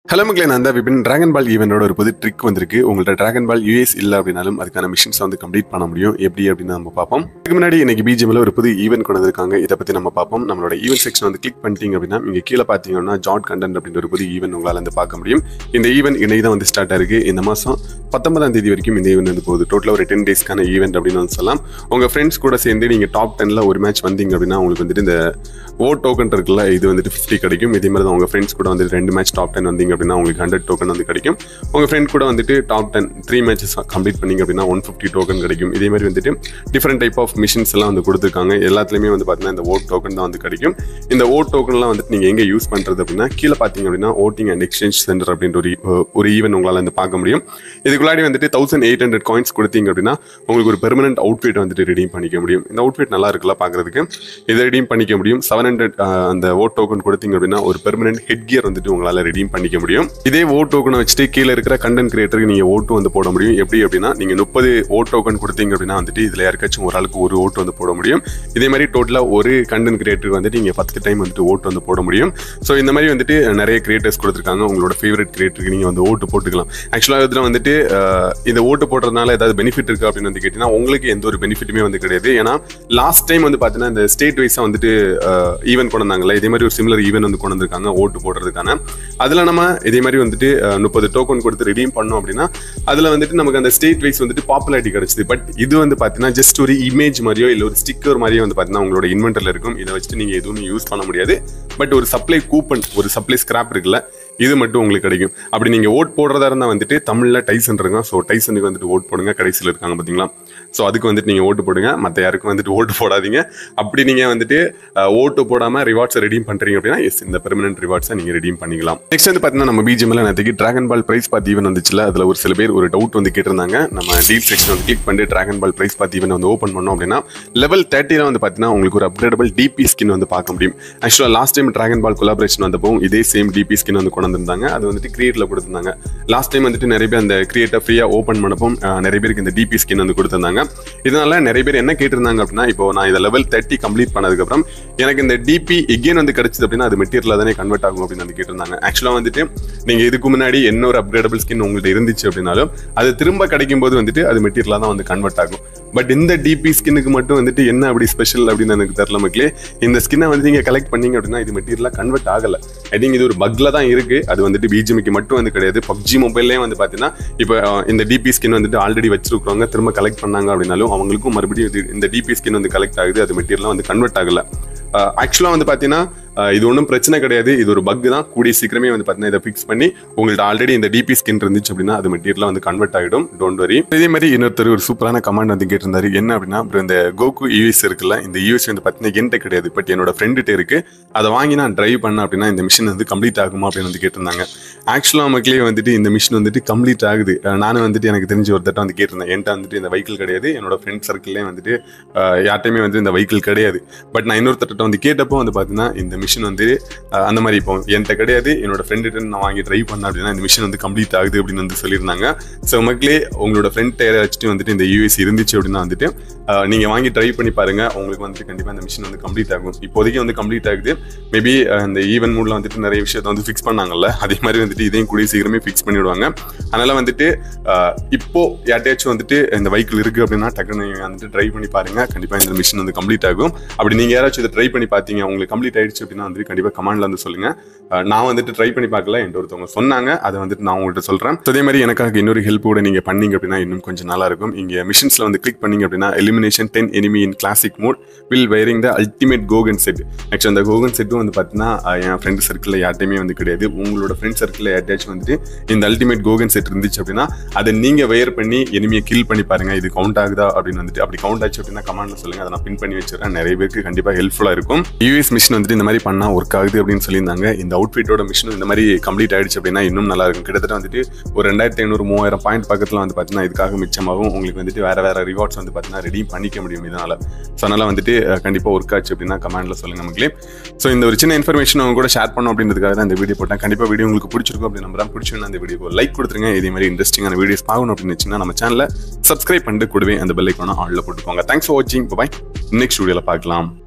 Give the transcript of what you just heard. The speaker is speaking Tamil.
ஹலோ மக்களே நான் தான் விபின் டிராகன் பால் ஈவெண்டோட ஒரு புது ட்ரிக் வந்திருக்கு உங்கள்ட்ட டிராகன் பால் யூஎஸ் இல்லை அப்படின்னாலும் அதுக்கான மிஷின்ஸ் வந்து கம்ப்ளீட் பண்ண முடியும் எப்படி அப்படின்னு நம்ம பார்ப்போம் இதுக்கு முன்னாடி இன்னைக்கு பிஜிஎம்ல ஒரு புது ஈவென்ட் கொண்டு வந்திருக்காங்க இதை பத்தி நம்ம பார்ப்போம் நம்மளோட ஈவென்ட் செக்ஷன் வந்து கிளிக் பண்ணிட்டீங்க அப்படின்னா இங்க கீழே பார்த்தீங்கன்னா ஜாட் கண்டென்ட் அப்படின்ற ஒரு புது ஈவென்ட் உங்களால் வந்து பார்க்க முடியும் இந்த ஈவென்ட் இன்னைக்கு தான் வந்து ஸ்டார்ட் ஆயிருக்கு இந்த மாசம் பத்தொன்பதாம் தேதி வரைக்கும் இந்த ஈவென்ட் வந்து போகுது டோட்டலாக ஒரு டென் டேஸ்க்கான ஈவென்ட் அப்படின்னு வந்து சொல்லலாம் உங்க ஃப்ரெண்ட்ஸ் கூட சேர்ந்து நீங்க டாப் டென்ல ஒரு மேட்ச் வந்தீங்க அப்படின்னா உங்களுக்கு வந்துட்டு இந்த ஓ டோக்கன் இருக்குல்ல இது வந்துட்டு ஃபிஃப்டி கிடைக்கும் இதே மாதிரி தான் உங்க ஃப்ரெண்ட்ஸ் கூட வந்துட்டு ரெண்டு மேட்ச் டாப் டென் வந்தீங்க அப்படின்னா உங்களுக்கு ஹண்ட்ரட் டோக்கன் வந்து கிடைக்கும் உங்க ஃப்ரெண்ட் கூட வந்துட்டு top ten three matches complete பண்ணீங்க அப்படின்னா ஒன் ஃபிஃப்டி டோக்கன் கிடைக்கும் இதே மாதிரி வந்துட்டு டிஃப்ரெண்ட் டைப் ஆஃப் மிஷின்ஸ் எல்லாம் வந்து கொடுத்துருக்காங்க எல்லாத்துலேயுமே வந்து பார்த்தீங்கன்னா இந்த ஓட் டோக்கன் தான் வந்து கிடைக்கும் இந்த ஓட் டோக்கன்லாம் வந்துட்டு நீங்கள் எங்கே யூஸ் பண்ணுறது அப்படின்னா கீழே பார்த்தீங்க அப்படின்னா ஓட்டிங் அண்ட் எக்ஸ்சேஞ்ச் சென்டர் அப்படின்ற ஒரு ஒரு ஈவென்ட் உங்களால் வந்து பார்க்க முடியும் இதுக்குள்ளாடி வந்துட்டு தௌசண்ட் எயிட் ஹண்ட்ரட் காயின்ஸ் கொடுத்தீங்க அப்படின்னா உங்களுக்கு ஒரு பெர்மனன்ட் அவுட்ஃபிட் வந்துட்டு ரெடீம் பண்ணிக்க முடியும் இந்த அவுட்ஃபிட் நல்லா இருக்குல்ல பார்க்கறதுக்கு இதை ரெடீம் பண்ணிக்க முடியும் செவன் ஹண்ட்ரட் அந்த ஓட் டோக்கன் கொடுத்தீங்க அப்படின்னா ஒரு பெர்மனன்ட் ஹெட் கியர் வந்துட்டு உங்களால் ரெடீம் பண்ணிக்க முடியும் இதே ஓட் டோக்கனை வச்சுட்டு கீழே இருக்கிற கண்டென்ட் கிரியேட்டருக்கு நீங்கள் ஓட்டு வந்து போட முடியும் எப்படி அப்படின்னா நீங்கள் முப்பது ஓட் டோக்கன் கொடுத்தீங்க அப்படின்னா வந்துட்டு இதில் யாருக்காச்சும் ஒரு ஆளுக்கு ஒரு ஓட்டு வந்து போட முடியும் இதே மாதிரி டோட்டலாக ஒரு கண்டென்ட் கிரியேட்டருக்கு வந்துட்டு நீங்கள் பத்து டைம் வந்துட்டு ஓட்டு வந்து போட முடியும் ஸோ இந்த மாதிரி வந்துட்டு நிறைய கிரியேட்டர்ஸ் கொடுத்துருக்காங்க உங்களோட ஃபேவரட் கிரியேட்டருக்கு நீங்கள் வந்து ஓட்டு போட்டுக்கலாம் ஆக்சுவலாக இதில் வந்துட்டு அஹ், இந்த ஓட்டு போடுறதுனால ஏதாவது பெனிஃபிட் இருக்கு அப்படின்னு வந்து கேட்டிங்கன்னா உங்களுக்கு எந்த ஒரு பெனிஃபிட்டுமே வந்து கிடையாது ஏன்னா லாஸ்ட் டைம் வந்து பார்த்தீங்கன்னா இந்த ஸ்டேட் வைஸாக வந்துட்டு ஈவென்ட் கொண்டு வந்தாங்கல்ல இதே மாதிரி ஒரு சிமிலர் ஈவென்ட் வந்து கொண்டு வந்திருக்காங்க ஓட்டு போடுறதுக்கான அதில் நம்ம இதே மாதிரி வந்துட்டு முப்பது டோக்கன் கொடுத்து ரெடீம் பண்ணோம் அப்படின்னா அதில் வந்துட்டு நமக்கு அந்த ஸ்டேட் வைஸ் வந்துட்டு பாப்புலாரிட்டி கிடைச்சிது பட் இது வந்து பார்த்தீங்கன்னா ஜஸ்ட் ஒரு இமேஜ் மாதிரியோ இல்லை ஒரு ஸ்டிக்கர் மாதிரியோ வந்து பார்த்தீங்கன்னா உங்களோட இன்வென்டரில் இருக்கும் இதை வச்சுட்டு நீங்கள் எதுவுமே யூஸ் பண்ண முடியாது பட் ஒரு சப்ளை கூப்பன் ஒரு சப்ளை ஸ்கிராப் இருக்குல்ல இது மட்டும் உங்களுக்கு கிடைக்கும் அப்படி நீங்கள் ஓட் போடுறதா இருந்தால் வந்துட்டு தமிழில் டைசன் இருக்காங்க ஸோ டைசனுக்கு வந்துட்டு ஓட் போடுங்க கடைசியில் இருக்காங்க பார்த்தீங்களா ஸோ அதுக்கு வந்துட்டு நீங்கள் ஓட்டு போடுங்க மற்ற யாருக்கும் வந்துட்டு ஓட்டு போடாதீங்க அப்படி நீங்கள் வந்துட்டு அஹ், ஓட்டு போடாமல் ரிவார்ட்ஸை ரெடீம் பண்ணுறீங்க அப்படின்னா எஸ் இந்த பெர்மனன்ட் ரிவார்ட்ஸை நீங்கள் ரெடீம் பண்ணிக்கலாம் நெக்ஸ்ட் வந்து பார்த்தீங்கன்னா நம்ம பிஜிஎம்ல நேற்றுக்கு dragon ball prize path event வந்துச்சுல அதில் ஒரு சில பேர் ஒரு டவுட் வந்து கேட்டிருந்தாங்க நம்ம டீல் செக்ஷன் வந்து கிளிக் பண்ணி dragon ball prize path event வந்து ஓப்பன் பண்ணோம் அப்படின்னா லெவல் தேர்ட்டியில் வந்து பார்த்தீங்கன்னா உங்களுக்கு ஒரு அப்கிரேடபிள் டிபி ஸ்கின் வந்து பார்க்க முடியும் ஆக்சுவலாக last time dragon ball collaboration வந்தப்போ இதே சேம் டிபி ஸ்கின் வந்து கொண்டு வந்திருந்தாங்க அது வந்துட்டு கிரியேட்டில் கொடுத்திருந்தாங்க லாஸ்ட் டைம் வந்துட்டு நிறைய பேர் அந்த கிரியேட்டை ஃப்ரீயாக ஓப்பன் பண்ணப்போ அஹ், நிறைய பேருக்கு இந்த டிபி ஸ்கின் வந்து கொடுத்திருந்தாங்க இதனால நிறைய பேர் என்ன கேட்டிருந்தாங்க அப்படின்னா இப்போ நான் இதை லெவல் தேர்ட்டி கம்ப்ளீட் பண்ணதுக்கப்புறம் எனக்கு இந்த டிபி எகெயின் வந்து கிடைச்சது அப்படின்னா அது மெட்டீரியல் தானே கன்வெர்ட் ஆகும் அப்படின்னு வந்து கேட்டிருந்தாங்க ஆக்சுவலாக வந்துட்டு நீங்கள் இதுக்கு முன்னாடி என்ன ஒரு அப்கிரேடபிள் ஸ்கின் உங்கள்ட்ட இருந்துச்சு அப்படின்னாலும் அது திரும்ப கிடைக்கும் போது வந்துட்டு அது மெட்டீரியலாக தான் வந்து கன்வெர்ட் ஆகும் பட் இந்த டிபி ஸ்கின்னுக்கு மட்டும் வந்துட்டு என்ன அப்படி ஸ்பெஷல் அப்படின்னு எனக்கு தெரியல மக்களே இந்த ஸ்கின்னை வந்து நீங்கள் கலெக்ட் பண்ணீங்க அப்படின்னா இது மெட்டீரியலாக கன்வெர்ட் ஆகலை ஐ திங்க் இது ஒரு பக்ல தான் இருக்கு அது வந்துட்டு பிஜிமிக்கு மட்டும் வந்து கிடையாது பப்ஜி மொபைல்லே வந்து பார்த்தீங்கன்னா இப்போ அஹ், இந்த டிபி ஸ்கின் வந்துட்டு ஆல்ரெடி வச்சிருக்கிறவங்க திரும்ப கலெக்ட் பண்ணாங்க அப்படின்னாலும் அவங்களுக்கும் மறுபடியும் இது- இந்த டிபி ஸ்கின் வந்து கலெக்ட் ஆகுது அது மெட்டீரியலாக வந்து கன்வெர்ட் ஆகல ஆக்சுவலாக வந்து பார்த்தீங்கன்னா அஹ், இது ஒன்றும் பிரச்சனை கிடையாது இது ஒரு பக் தான் கூடிய சீக்கிரமே வந்து பார்த்தீங்கன்னா இதை ஃபிக்ஸ் பண்ணி உங்கள்ட்ட ஆல்ரெடி இந்த டிபி ஸ்கின் இருந்துச்சு அப்படின்னா அது மெட்டீரியலாக வந்து கன்வெர்ட் ஆகிடும் டோன்ட் வரி இதே மாதிரி இன்னொருத்தர் ஒரு சூப்பரான கமெண்ட் வந்து கேட்டிருந்தாரு என்ன அப்படின்னா அப்புறம் இந்த கோகு யூஎஸ் இருக்குல்ல இந்த யூஎஸ் வந்து பார்த்தீங்கன்னா என்கிட்ட கிடையாது பட் என்னோட ஃப்ரெண்டுகிட்ட இருக்கு அதை வாங்கி நான் டிரைவ் பண்ணேன் அப்படின்னா இந்த மிஷின் வந்து கம்ப்ளீட் ஆகுமா அப்படின்னு வந்து கேட்டிருந்தாங்க ஆக்சுவலாக மக்களே வந்துட்டு இந்த மிஷின் வந்துட்டு கம்ப்ளீட் ஆகுது அஹ் நானும் வந்துட்டு எனக்கு தெரிஞ்ச ஒருத்தட்ட வந்து கேட்டிருந்தேன் என்கிட்ட வந்துட்டு இந்த வெஹிக்கிள் கிடையாது என்னோட ஃப்ரெண்ட் சர்க்கிள்லேயே வந்துட்டு அஹ் யார்ட்டையுமே வந்து இந்த வெஹிக்கிள் கிடையாது பட் நான் இன்னொருத்தட்ட வந்து கேட்டப்போ வந்து பார்த்தீங்கன்னா இந்த மிஷின் வந்து அஹ் அந்த மாதிரி இப்போ என்கிட்ட கிடையாது என்னோட ஃப்ரெண்டுகிட்ட நான் வாங்கி ட்ரை பண்ணேன் அப்படின்னா இந்த மிஷின் வந்து கம்ப்ளீட் ஆகுது அப்படின்னு வந்து சொல்லியிருந்தாங்க ஸோ மக்களே உங்களோட ஃப்ரெண்ட் டயரை வச்சுட்டு வந்துட்டு இந்த யூஎஸ் இருந்துச்சு அப்படின்னா வந்துட்டு அஹ் நீங்க வாங்கி ட்ரை பண்ணி பாருங்க உங்களுக்கு வந்துட்டு கண்டிப்பாக இந்த மிஷின் வந்து கம்ப்ளீட் ஆகும் இப்போதைக்கு வந்து கம்ப்ளீட் ஆகுது மேபி இந்த ஈவென்ட் மூட்ல வந்துட்டு நிறைய விஷயத்தை வந்து ஃபிக்ஸ் பண்ணாங்கல்ல அதே மாதிரி வந்துட்டு இதையும் கூடிய சீக்கிரமே ஃபிக்ஸ் பண்ணிடுவாங்க அதனால வந்துட்டு அஹ், இப்போ யார்ட்டையாச்சும் வந்துட்டு இந்த வெஹிக்கிள் இருக்கு அப்படின்னா டக்குன்னு நீங்க வந்துட்டு ட்ரை பண்ணி பாருங்க கண்டிப்பா இந்த மிஷின் வந்து கம்ப்ளீட் ஆகும் அப்படி நீங்க யாராச்சும் இதை ட்ரை பண்ணி பார்த்தீங்க உங்களுக்கு கம்ப்ளீட் ஆயிடுச்சு அப்படின்னா வந்துட்டு கண்டிப்பா கமெண்ட்ல வந்து சொல்லுங்க அஹ், நான் வந்துட்டு ட்ரை பண்ணி பார்க்கல என்கிட்ட ஒருத்தவங்க சொன்னாங்க அதை வந்துட்டு நான் உங்கள்கிட்ட சொல்றேன் So, அதே மாதிரி எனக்காக இன்னொரு ஹெல்ப் கூட நீங்க பண்ணீங்க அப்படின்னா இன்னும் கொஞ்சம் நல்லா இருக்கும் இங்க மிஷின்ஸ்ல வந்து கிளிக் பண்ணீங்க அப்படின்னா elimination ten enemy in classic mode will wearing the ultimate Gohan set actually அந்த கோகன் செட்டும் வந்து பார்த்தீங்கன்னா அஹ், என் ஃப்ரெண்ட் சர்க்கிளில் யார்ட்டையுமே வந்து கிடையாது உங்களோட ஃப்ரெண்ட் சர்க்கிளில் யார்ட்டாச்சும் வந்துட்டு இந்த அல்டிமேட் கோகன் செட் இருந்துச்சு அப்படின்னா அதை நீங்க வெயர் பண்ணி எனிமியை கில் பண்ணி பாருங்க இது கவுண்ட் ஆகுதா அப்படின்னு வந்துட்டு அப்படி கவுண்ட் ஆச்சு அப்படின்னா கமெண்ட்ல சொல்லுங்க அதை நான் பின் பண்ணி வச்சிருக்கேன் நிறைய பேருக்கு கண்டிப்பா ஹெல்ப்ஃபுல்லா இருக்கும் யூஎஸ் மிஷின் வந்துட்டு இந்த மாதிரி பண்ணா ஒர்க் ஆகுது அப்படின்னு சொல்லியிருந்தாங்க இந்த அவுட்ஃபிட்டோட மிஷினும் இந்த மாதிரி கம்ப்ளீட் ஆயிடுச்சு அப்படின்னா இன்னும் நல்லா இருக்கும் கிட்டத்தட்ட வந்துட்டு ஒரு ரெண்டாயிரத்தி ஐநூறு மூவாயிரம் பாயிண்ட் பக்கத்தில் வந்து பார்த்தீங்கன்னா இதுக்காக மிச்சமாகும் உங்களுக்கு வந்துட்டு வேற வேற ரிவார்ட்ஸ் வந்து பார்த்தீங்கன்னா ரெடி பண்ணிக்க முடியும் இதனால ஸோ அதனால வந்துட்டு அஹ், கண்டிப்பா ஒர்க் ஆச்சு அப்படின்னா கமெண்ட்ல சொல்லுங்க மக்களே ஸோ இந்த ஒரு சின்ன இன்ஃபர்மேஷன் அவங்க கூட ஷேர் பண்ணணும் அப்படின்றதுக்காக தான் இந்த வீடியோ போட்டேன் கண்டிப்பா வீடியோ உங்களுக்கு பிடிச்சிருக்கும் அப்படின்னு நம்புறேன் பிடிச்சிருந்தா இந்த வீடியோ லைக் கொடுத்துருங்க இதே மாதிரி இன்ட்ரெஸ்டிங்கான வீடியோஸ் பார்க்கணும் அப்படின்னு வச்சுன்னா நம்ம சேனலை சப்ஸ்கிரைப் பண்ணிட்டு கூடவே அந்த பெல் ஐக்கான ஆல்ல போட்டுக்கோங்க தேங்க்ஸ் ஃபார் வாட்சிங் பாய் நெக்ஸ்ட் வீடியோல பார்க்கலாம்